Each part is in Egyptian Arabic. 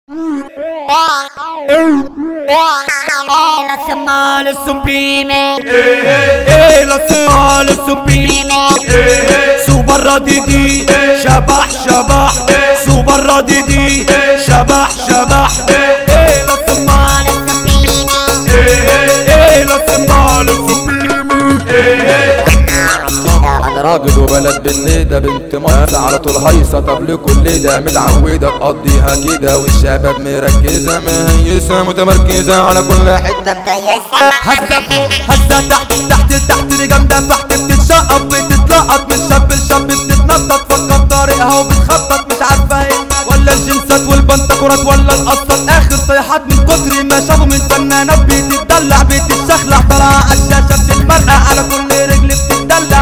La semana sublime ايه لا سمال السبريم سوبر رديدي شبح شبح سوبر رديدي شبح شبح ايه لا سمال ايه لا سمال السبريم انا راجل وبلد بالليدة بنت مصر على طول هيصة طب لكل ده متعودة تقضيها كده والشباب مركزة مهيسة متمركزة على كل حتة هزة فوق هزة تحت تحت تحت لجامدة تحت بتتشقط بتتلقط من شاب لشاب بتتنطط فكر طريقها وبتخطط مش عارفة ايه ولا الجنسات والبنتكورات ولا القصات اخر صيحات من كتر ما شافوا من فنانات بتتدلع بتتشخلع طالعة على الشاشة بتتمرقع على كل رجل بتتدلع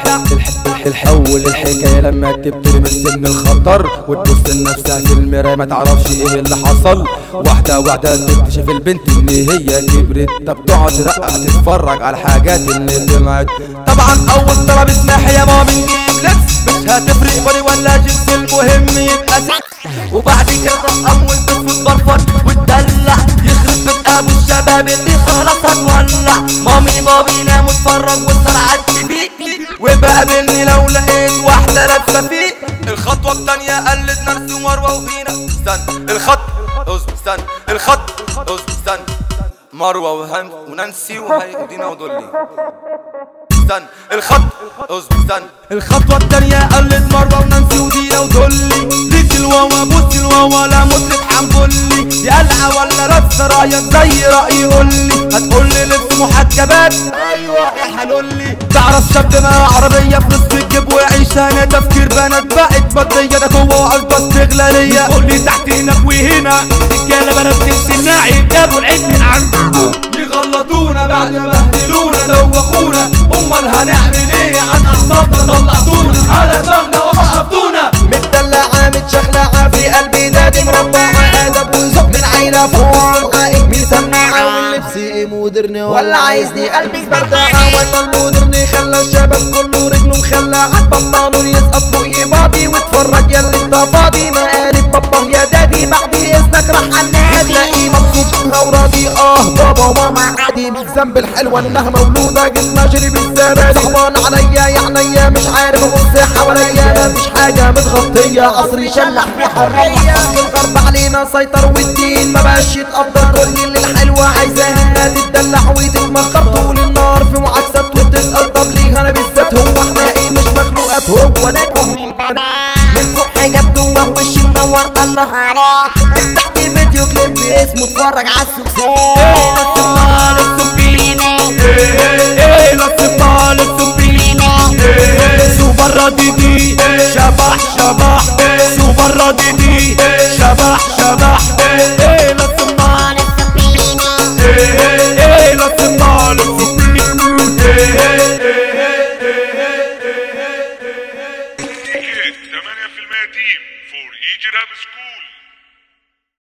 الحول الحكاية لما تبتدي من سن الخطر وتبص لنفسها في المراية ما تعرفش ايه اللي حصل واحدة واحدة تكتشف البنت ان هي كبرت طب تقعد ترقع تتفرج على الحاجات اللي طلعت طبعا اول طلب اسمح يا ماما بنجيب لبس مش هتفرق بني ولا جنس المهم يبقى سكس وبعد كده اول تفوت برفض وتدلع يخرب بيت ابو الشباب اللي خلاص هتولع مامي بابي نام واتفرج واسهر على التي وبقابلني لو لقيت واحدة لابسة فيه الخطوة التانية قلد نفسي ومروة وفينا استنى الخط اصبر استنى الخط اصبر استنى مروة وهن ونانسي وهيدينا ودولي استنى الخط اصبر استنى الخطوة التانية قلد مرة ونانسي ودينا ودولي ديك الواوا بص الواوا لا مطرب حنبلي دي قلعة ولا رقص رايك زي رأيي قولي هتقولي لبس محجبات ايوه يا حلولي تعرف شاب ما عربية في نص الجيب ويعيش انا تفكير بنات بقت بدية ده جوه وعزبة استغلالية قولي تحت هناك وهنا رجالة بنات تنسي الناعي جابوا العيد من عنده يغلطونا بعد ما بهدلونا دوخونا امال هنعمل ايه عن اعصابنا طلعتونا على دماغنا وقفتونا متدلعة متشخلعة في قلبي دادي مربعة أدب وذوق من عيلة فوق عائق مسمعة واللبس مودرن ولا عايزني قلبي بردعة ولا المودرن خلى الشباب كله رجله مخلعة بطلوا يسقط فوق بعضي واتفرج يا اللي انت فاضي مقالب بابا يا دادي بعد اذنك راح النادي تلاقي مبسوط وراضي اه بابا وماما عادي مش ذنب الحلوة انها مولودة جسمها شرب الزبادي صعبان عليا يا عينيا مش عارف ابص حواليا مفيش حاجة متغطية عصري شلح في حرية الغرب علينا سيطر والدين ما بقاش يتقدر كل اللي الحلوة عايزاها تتدلع وتتمخر طول النهار في معاكسات وتسأل طب ليه انا بالذات هو احنا ايه مش مخلوقات هو ناكل من فوق حاجات جوه وشي منور الله عليك تحت فيديو كليب اسمه اتفرج على سوبر رديدي شبح شبح سوبر رديدي شبح شبح ايه لا تمال ايه لا تمال 8% تيم فور ايجي راب سكول